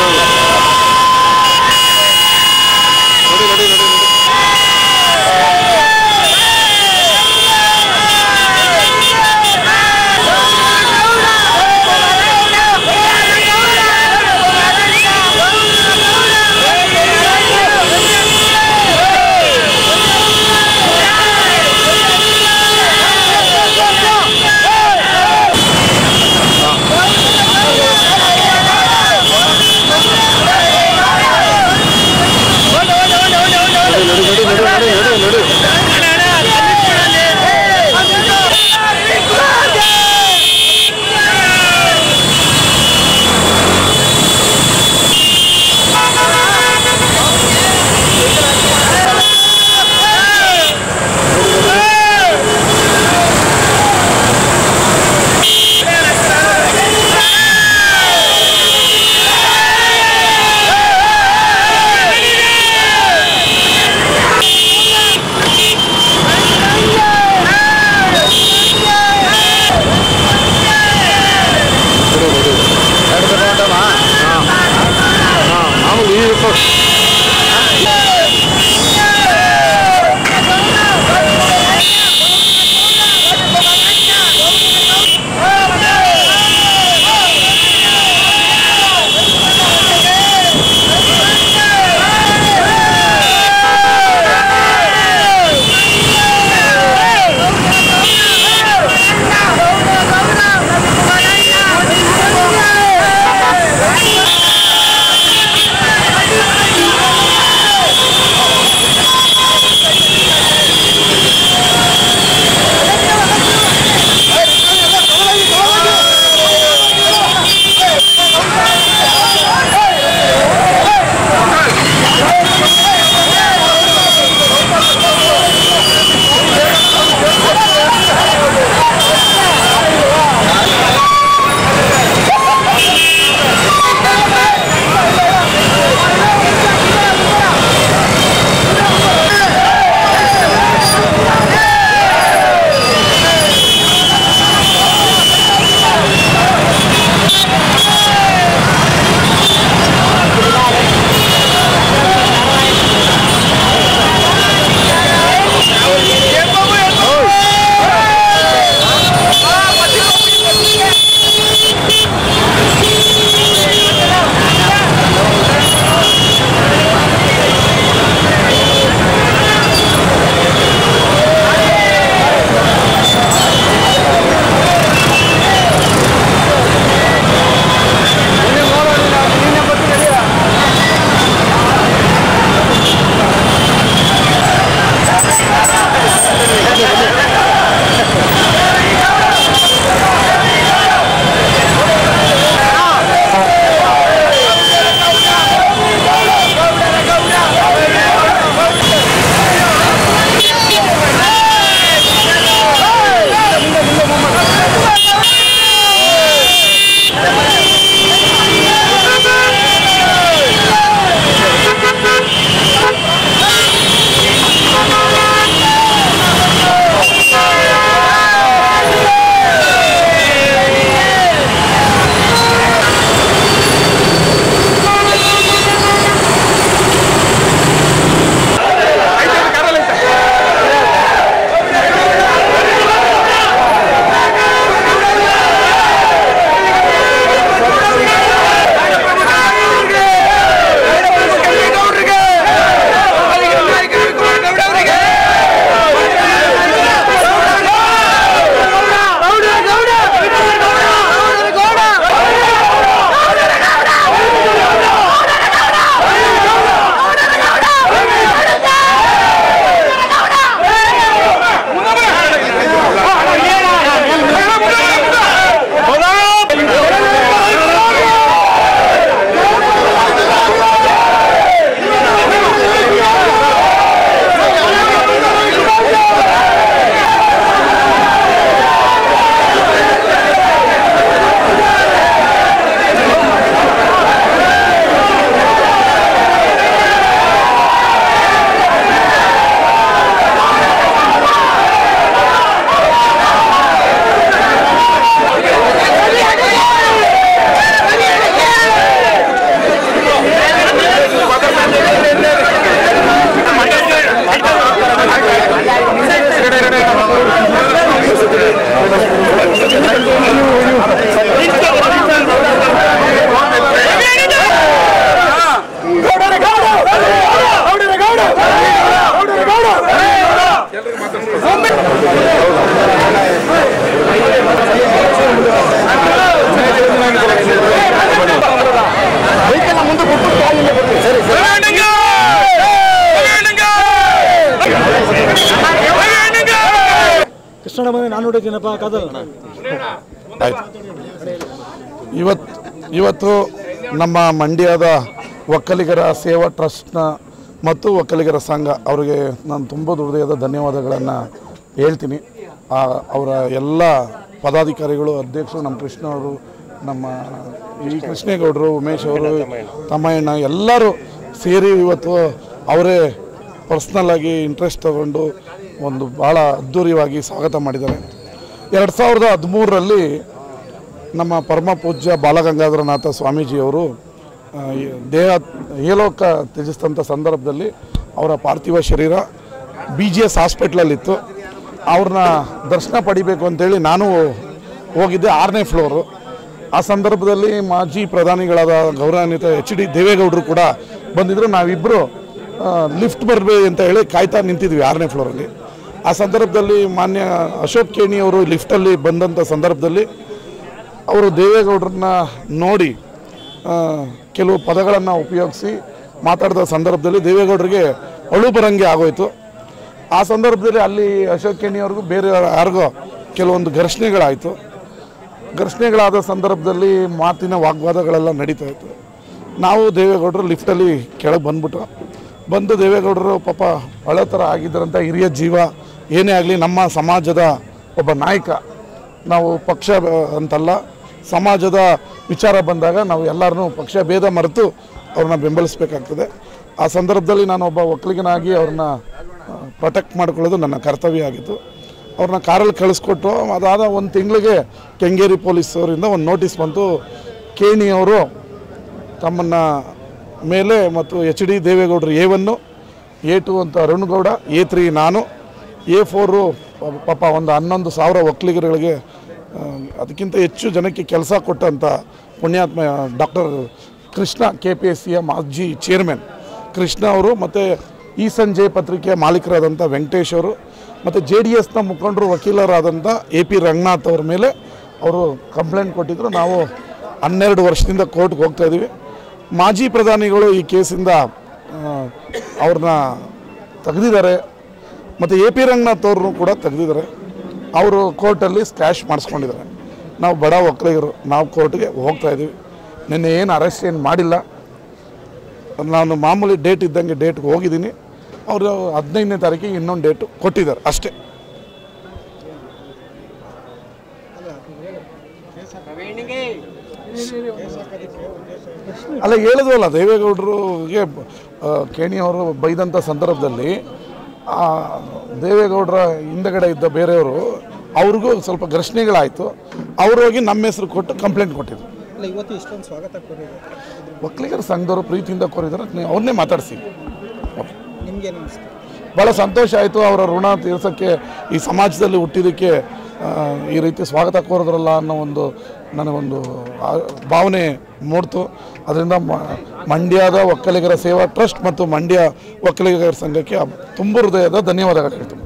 ನೋಡಿ ನೋಡಿ ನೋಡಿ ನೋಡಿ ¡Vamos! ನೋಡಿದ್ದೀನಪ್ಪ ಕದಲ್ ಆಯ್ತು ಇವತ್ತು ಇವತ್ತು ನಮ್ಮ ಮಂಡ್ಯದ ಒಕ್ಕಲಿಗರ ಸೇವಾ ಟ್ರಸ್ಟ್ನ ಮತ್ತು ಒಕ್ಕಲಿಗರ ಸಂಘ ಅವರಿಗೆ ನಾನು ತುಂಬ ಹೃದಯದ ಧನ್ಯವಾದಗಳನ್ನು ಹೇಳ್ತೀನಿ ಆ, ಅವರ ಎಲ್ಲ ಪದಾಧಿಕಾರಿಗಳು ಅಧ್ಯಕ್ಷರು ನಮ್ಮ ಕೃಷ್ಣ ಅವರು ನಮ್ಮ ಈ ಕೃಷ್ಣೇಗೌಡರು ಉಮೇಶ್ ಅವರು ತಮ್ಮಯ್ಯಣ್ಣ ಎಲ್ಲರೂ ಸೇರಿ ಇವತ್ತು ಅವರೇ ಪರ್ಸ್ನಲ್ ಆಗಿ ಇಂಟ್ರೆಸ್ಟ್ ತಗೊಂಡು ಒಂದು ಭಾಳ ಅದ್ಧೂರಿಯಾಗಿ ಸ್ವಾಗತ ಮಾಡಿದ್ದಾರೆ ಎರಡು ಸಾವಿರದ ಹದಿಮೂರರಲ್ಲಿ ನಮ್ಮ ಪರಮ ಪೂಜ್ಯ ಬಾಲಗಂಗಾಧರನಾಥ ಸ್ವಾಮೀಜಿಯವರು ಆ, ಈ ದೇಹ ಏಲೋಕ ತ್ಯಜಿಸಿದಂಥ ಸಂದರ್ಭದಲ್ಲಿ ಅವರ ಪಾರ್ಥಿವ ಶರೀರ ಬಿ ಜಿ ಎಸ್ ಹಾಸ್ಪಿಟ್ಲಲ್ಲಿತ್ತು ಅವ್ರನ್ನ ದರ್ಶನ ಪಡಿಬೇಕು ಅಂತೇಳಿ ನಾನು ಹೋಗಿದ್ದೆ ಆರನೇ ಫ್ಲೋರು ಆ ಸಂದರ್ಭದಲ್ಲಿ ಮಾಜಿ ಪ್ರಧಾನಿಗಳಾದ ಗೌರವಾನ್ವಿತ ಎಚ್ ಡಿ ದೇವೇಗೌಡರು ಕೂಡ ಬಂದಿದ್ದರು ನಾವಿಬ್ಬರು ಲಿಫ್ಟ್ ಬರಬೇಕು ಅಂತ ಹೇಳಿ ಕಾಯ್ತಾ ನಿಂತಿದ್ವಿ ಆರನೇ ಫ್ಲೋರಲ್ಲಿ ಆ ಸಂದರ್ಭದಲ್ಲಿ ಮಾನ್ಯ ಅಶೋಕ್ ಕೇಣಿ ಅವರು ಲಿಫ್ಟಲ್ಲಿ ಬಂದಂಥ ಸಂದರ್ಭದಲ್ಲಿ ಅವರು ದೇವೇಗೌಡರನ್ನ ನೋಡಿ ಆ, ಕೆಲವು ಪದಗಳನ್ನು ಉಪಯೋಗಿಸಿ ಮಾತಾಡಿದ ಸಂದರ್ಭದಲ್ಲಿ ದೇವೇಗೌಡರಿಗೆ ಅಳು ಬರಂಗೆ ಆಗೋಯ್ತು ಆ ಸಂದರ್ಭದಲ್ಲಿ ಅಲ್ಲಿ ಅಶೋಕ್ ಕೆಣಿ ಅವ್ರಿಗೂ ಬೇರೆ ಯಾರಿಗೋ ಕೆಲವೊಂದು ಘರ್ಷಣೆಗಳಾಯಿತು ಘರ್ಷಣೆಗಳಾದ ಸಂದರ್ಭದಲ್ಲಿ ಮಾತಿನ ವಾಗ್ವಾದಗಳೆಲ್ಲ ನಡೀತಾ ಇತ್ತು ನಾವು ದೇವೇಗೌಡರು ಲಿಫ್ಟಲ್ಲಿ ಕೆಳಗೆ ಬಂದ್ಬಿಟ್ಟು ಬಂದು ದೇವೇಗೌಡರು ಪಾಪ ಹಳೆ ಥರ ಆಗಿದ್ದರಂಥ ಹಿರಿಯ ಜೀವ ಏನೇ ಆಗಲಿ ನಮ್ಮ ಸಮಾಜದ ಒಬ್ಬ ನಾಯಕ ನಾವು ಪಕ್ಷ ಬ- ಅಂತಲ್ಲ ಸಮಾಜದ ವಿಚಾರ ಬಂದಾಗ ನಾವು ಎಲ್ಲರನ್ನೂ ಪಕ್ಷ ಭೇದ ಮರೆತು ಅವ್ರನ್ನ ಬೆಂಬಲಿಸಬೇಕಾಗ್ತದೆ ಆ ಸಂದರ್ಭದಲ್ಲಿ ನಾನು ಒಬ್ಬ ಒಕ್ಕಲಿಗನಾಗಿ ಅವ್ರನ್ನ ಪ್ರೊಟೆಕ್ಟ್ ಮಾಡ್ಕೊಳ್ಳೋದು ನನ್ನ ಕರ್ತವ್ಯ ಆಗಿತ್ತು ಅವ್ರನ್ನ ಕಾರಲ್ಲಿ ಕಳಿಸ್ಕೊಟ್ಟು ಅದಾದ ಒಂದು ತಿಂಗಳಿಗೆ ಕೆಂಗೇರಿ ಪೊಲೀಸ್ ಅವರಿಂದ ಒಂದು ನೋಟಿಸ್ ಬಂತು ಕೇಣಿಯವರು ತಮ್ಮನ್ನ ಮೇಲೆ ಮತ್ತು ಎಚ್ ಡಿ ದೇವೇಗೌಡರು ಎ ಒನ್ನು ಎ ಟು ಅಂತ ಅರುಣ್ಗೌಡ ಎ ತ್ರೀ ನಾನು ಎ ಫೋರು ಪಾಪ ಒಂದು ಹನ್ನೊಂದು ಸಾವಿರ ಒಕ್ಕಲಿಗರುಗಳಿಗೆ ಆ, ಅದಕ್ಕಿಂತ ಹೆಚ್ಚು ಜನಕ್ಕೆ ಕೆಲಸ ಕೊಟ್ಟಂಥ ಪುಣ್ಯಾತ್ಮ doctor Krishna K P S ಸಿಯ ಮಾಜಿ ಚೇರ್ಮನ್ ಕೃಷ್ಣ ಅವರು ಮತ್ತು ಈ ಸಂಜೆ ಪತ್ರಿಕೆಯ ಮಾಲೀಕರಾದಂಥ ವೆಂಕಟೇಶ್ ಅವರು ಮತ್ತು ಜೆ ಡಿ ಎಸ್ನ ಮುಖಂಡರು ವಕೀಲರಾದಂಥ ಎ ಪಿ ರಂಗನಾಥ್ ಅವ್ರ ಮೇಲೆ ಅವರು ಕಂಪ್ಲೇಂಟ್ ಕೊಟ್ಟಿದ್ದರು ನಾವು ಹನ್ನೆರಡು ವರ್ಷದಿಂದ ಕೋರ್ಟ್ಗೆ ಹೋಗ್ತಾ ಇದ್ದೀವಿ ಮಾಜಿ ಪ್ರಧಾನಿಗಳು ಈ ಕೇಸಿಂದ ಆ, ಅವ್ರನ್ನ ತೆಗೆದಿದ್ದಾರೆ ಮತ್ತು ಎ ಪಿ ರಂಗನಾಥ್ ಅವ್ರನ್ನೂ ಕೂಡ ತೆಗೆದಿದ್ದಾರೆ ಅವರು ಕೋರ್ಟಲ್ಲಿ ಸ್ಕ್ಯಾಶ್ ಮಾಡಿಸ್ಕೊಂಡಿದ್ದಾರೆ ನಾವು ಬಡ ಒಕ್ಕಲಿಗರು ನಾವು ಕೋರ್ಟ್ಗೆ ಹೋಗ್ತಾ ಇದ್ದೀವಿ ನಿನ್ನೆ ಏನು ಅರೆಸ್ಟ್ ಏನು ಮಾಡಿಲ್ಲ ನಾನು ಮಾಮೂಲಿ ಡೇಟ್ ಇದ್ದಂಗೆ ಡೇಟ್ಗೆ ಹೋಗಿದ್ದೀನಿ ಅವರು ಹದಿನೈದನೇ ತಾರೀಕಿಗೆ ಇನ್ನೊಂದು ಡೇಟು ಕೊಟ್ಟಿದ್ದಾರೆ ಅಷ್ಟೇ ಅಲ್ಲ ಹೇಳಿದ್ವಲ್ಲ ದೇವೇಗೌಡರಿಗೆ ಆ, ಕೇಣಿ ಅವರು ಬೈದಂಥ ಸಂದರ್ಭದಲ್ಲಿ ಆ, ದೇವೇಗೌಡರ ಹಿಂದಗಡೆ ಇದ್ದ ಬೇರೆಯವರು ಅವ್ರಿಗೂ ಸ್ವಲ್ಪ ಘರ್ಷಣೆಗಳಾಯಿತು ಅವ್ರು ಹೋಗಿ ನಮ್ಮ ಹೆಸರು ಕೊಟ್ಟು ಕಂಪ್ಲೇಂಟ್ ಕೊಟ್ಟಿದ್ರು ಅಲ್ಲ ಇವತ್ತು ಇಷ್ಟೊಂದು ಸ್ವಾಗತ ಕೋರಿದೆ ಒಕ್ಕಲಿಗರ ಸಂಘದವರು ಪ್ರೀತಿಯಿಂದ ಕೋರಿದ್ದಾರೆ ನೀವು ಅವ್ರನ್ನೇ ಮಾತಾಡಿಸಿ ನಿಮ್ಗೇನು ಅನಿಸ್ತು ಭಾಳ ಸಂತೋಷ ಆಯಿತು ಅವರ ಋಣ ತೀರ್ಸೋಕ್ಕೆ ಈ ಸಮಾಜದಲ್ಲಿ ಹುಟ್ಟಿದ್ದಕ್ಕೆ ಆ, ಈ ರೀತಿ ಸ್ವಾಗತ ಕೋರಿದ್ರಲ್ಲ ಅನ್ನೋ ಒಂದು ನನಗೊಂದು ಆ, ಭಾವನೆ ಮೂಡ್ತು ಅದರಿಂದ ಮ- ಮಂಡ್ಯದ ಒಕ್ಕಲಿಗರ ಸೇವಾ ಟ್ರಸ್ಟ್ ಮತ್ತು ಮಂಡ್ಯ ಒಕ್ಕಲಿಗರ ಸಂಘಕ್ಕೆ ತುಂಬ ಹೃದಯದ ಧನ್ಯವಾದಗಳು ಹೇಳ್ತೀನಿ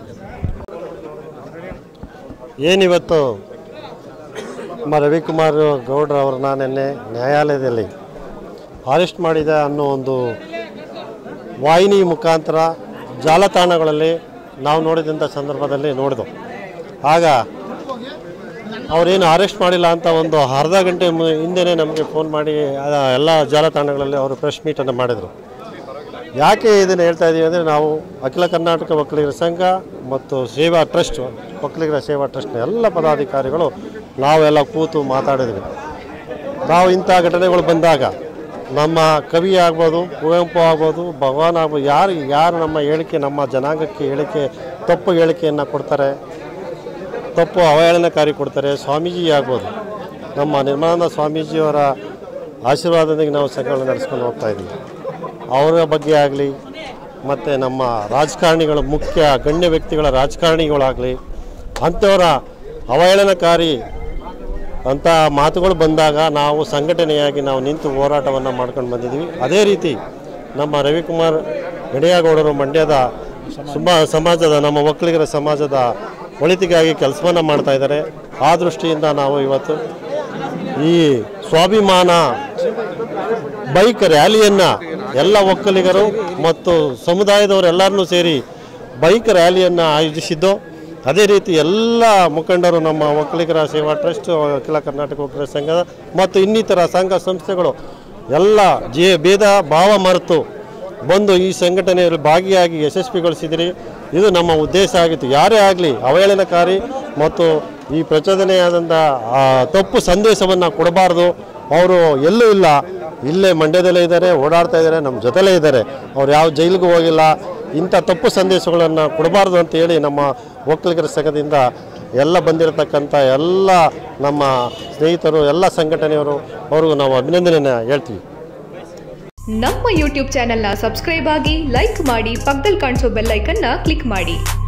ಏನಿವತ್ತು ನಮ್ಮ ರವಿಕುಮಾರ್ ಗೌಡ್ರ ಅವ್ರನ್ನ ನಿನ್ನೆ ನ್ಯಾಯಾಲಯದಲ್ಲಿ ಅರೆಸ್ಟ್ ಮಾಡಿದೆ ಅನ್ನೋ ಒಂದು ವಾಹಿನಿ ಮುಖಾಂತರ ಜಾಲತಾಣಗಳಲ್ಲಿ ನಾವು ನೋಡಿದಂಥ ಸಂದರ್ಭದಲ್ಲಿ ನೋಡಿದೆವು ಆಗ ಅವರೇನು ಅರೆಸ್ಟ್ ಮಾಡಿಲ್ಲ ಅಂತ ಒಂದು ಅರ್ಧ ಗಂಟೆ ಮು- ಹಿಂದೆನೇ ನಮಗೆ ಫೋನ್ ಮಾಡಿ ಅದ ಎಲ್ಲ ಜಾಲತಾಣಗಳಲ್ಲಿ ಅವರು ಪ್ರೆಸ್ ಮೀಟನ್ನು ಮಾಡಿದರು ಯಾಕೆ ಇದನ್ನು ಹೇಳ್ತಾ ಇದ್ದೀವಿ ಅಂದರೆ ನಾವು ಅಖಿಲ ಕರ್ನಾಟಕ ಒಕ್ಕಲಿಗರ ಸಂಘ ಮತ್ತು ಸೇವಾ ಟ್ರಸ್ಟ್ ಒಕ್ಕಲಿಗರ ಸೇವಾ ಟ್ರಸ್ಟ್ನ ಎಲ್ಲ ಪದಾಧಿಕಾರಿಗಳು ನಾವೆಲ್ಲ ಕೂತು ಮಾತಾಡಿದ್ವಿ ನಾವು ಇಂಥ ಘಟನೆಗಳು ಬಂದಾಗ ನಮ್ಮ ಕವಿ ಆಗ್ಬೋದು ಕುವೆಂಪು ಆಗ್ಬೋದು ಭಗವಾನ್ ಆಗ್ಬೋದು ಯಾರು ಯಾರು ನಮ್ಮ ಹೇಳಿಕೆ ನಮ್ಮ ಜನಾಂಗಕ್ಕೆ ಹೇಳಿಕೆ ತಪ್ಪು ಹೇಳಿಕೆಯನ್ನು ಕೊಡ್ತಾರೆ ತಪ್ಪು ಅವಹೇಳನಕಾರಿ ಕೊಡ್ತಾರೆ ಸ್ವಾಮೀಜಿ ಆಗ್ಬೋದು ನಮ್ಮ ನಿರ್ಮಲಾನಂದ ಸ್ವಾಮೀಜಿಯವರ ಆಶೀರ್ವಾದದೊಂದಿಗೆ ನಾವು ಸಂಘಗಳನ್ನು ನಡೆಸ್ಕೊಂಡು ಹೋಗ್ತಾ ಇದ್ದೀವಿ ಅವರ ಬಗ್ಗೆ ಆಗಲಿ ಮತ್ತು ನಮ್ಮ ರಾಜಕಾರಣಿಗಳ ಮುಖ್ಯ ಗಣ್ಯ ವ್ಯಕ್ತಿಗಳ ರಾಜಕಾರಣಿಗಳಾಗಲಿ ಅಂಥವರ ಅವಹೇಳನಕಾರಿ ಅಂಥ ಮಾತುಗಳು ಬಂದಾಗ ನಾವು ಸಂಘಟನೆಯಾಗಿ ನಾವು ನಿಂತು ಹೋರಾಟವನ್ನು ಮಾಡ್ಕೊಂಡು ಬಂದಿದ್ದೀವಿ ಅದೇ ರೀತಿ ನಮ್ಮ ರವಿಕುಮಾರ್ ಗಡಿಯಾಗೌಡರು ಮಂಡ್ಯದ ಸುಮ ಸಮಾಜದ ನಮ್ಮ ಒಕ್ಕಲಿಗರ ಸಮಾಜದ ಒಳಿತಿಗಾಗಿ ಕೆಲಸವನ್ನು ಮಾಡ್ತಾ ಇದ್ದಾರೆ ಆ ದೃಷ್ಟಿಯಿಂದ ನಾವು ಇವತ್ತು ಈ ಸ್ವಾಭಿಮಾನ ಬೈಕ್ ರ್ಯಾಲಿಯನ್ನು ಎಲ್ಲ ಒಕ್ಕಲಿಗರು ಮತ್ತು ಸಮುದಾಯದವರೆಲ್ಲರನ್ನೂ ಸೇರಿ ಬೈಕ್ ರ್ಯಾಲಿಯನ್ನು ಆಯೋಜಿಸಿದ್ದು ಅದೇ ರೀತಿ ಎಲ್ಲ ಮುಖಂಡರು ನಮ್ಮ ಒಕ್ಕಲಿಗರ ಸೇವಾ ಟ್ರಸ್ಟ್ ಅಖಿಲ ಕರ್ನಾಟಕ ಒಕ್ಕಲಿಗರ ಸಂಘದ ಮತ್ತು ಇನ್ನಿತರ ಸಂಘ ಸಂಸ್ಥೆಗಳು ಎಲ್ಲ ಜೇ ಭೇದ ಭಾವ ಮರೆತು ಬಂದು ಈ ಸಂಘಟನೆಯಲ್ಲಿ ಭಾಗಿಯಾಗಿ ಯಶಸ್ವಿಗೊಳಿಸಿದಿರಿ ಇದು ನಮ್ಮ ಉದ್ದೇಶ ಆಗಿತ್ತು ಯಾರೇ ಆಗಲಿ ಅವಹೇಳನಕಾರಿ ಮತ್ತು ಈ ಪ್ರಚೋದನೆಯಾದಂಥ ಆ, ತಪ್ಪು ಸಂದೇಶವನ್ನು ಕೊಡಬಾರ್ದು ಅವರು ಎಲ್ಲೂ ಇಲ್ಲ ಇಲ್ಲೇ ಮಂಡ್ಯದಲ್ಲೇ ಇದ್ದಾರೆ ಓಡಾಡ್ತಾ ಇದ್ದಾರೆ ನಮ್ಮ ಜೊತೆಲೇ ಇದ್ದಾರೆ ಅವ್ರು ಯಾವ ಜೈಲಿಗೂ ಹೋಗಿಲ್ಲ ಇಂಥ ತಪ್ಪು ಸಂದೇಶಗಳನ್ನು ಕೊಡಬಾರ್ದು ಅಂತೇಳಿ ನಮ್ಮ ಒಕ್ಕಲಿಗರ ಸಂಘದಿಂದ ಎಲ್ಲ ಬಂದಿರತಕ್ಕಂಥ ಎಲ್ಲ ನಮ್ಮ ಸ್ನೇಹಿತರು ಎಲ್ಲ ಸಂಘಟನೆಯವರು ಅವ್ರಿಗೂ ನಾವು ಅಭಿನಂದನೆಯನ್ನು ಹೇಳ್ತೀವಿ ನಮ್ಮ ಯೂಟ್ಯೂಬ್ ಚಾನೆಲ್ನ ಸಬ್ಸ್ಕ್ರೈಬ್ ಆಗಿ ಲೈಕ್ ಮಾಡಿ ಪಕ್ಕದಲ್ಲಿ ಕಾಣಿಸೋ ಬೆಲ್ ಐಕನ್ನ ಕ್ಲಿಕ್ ಮಾಡಿ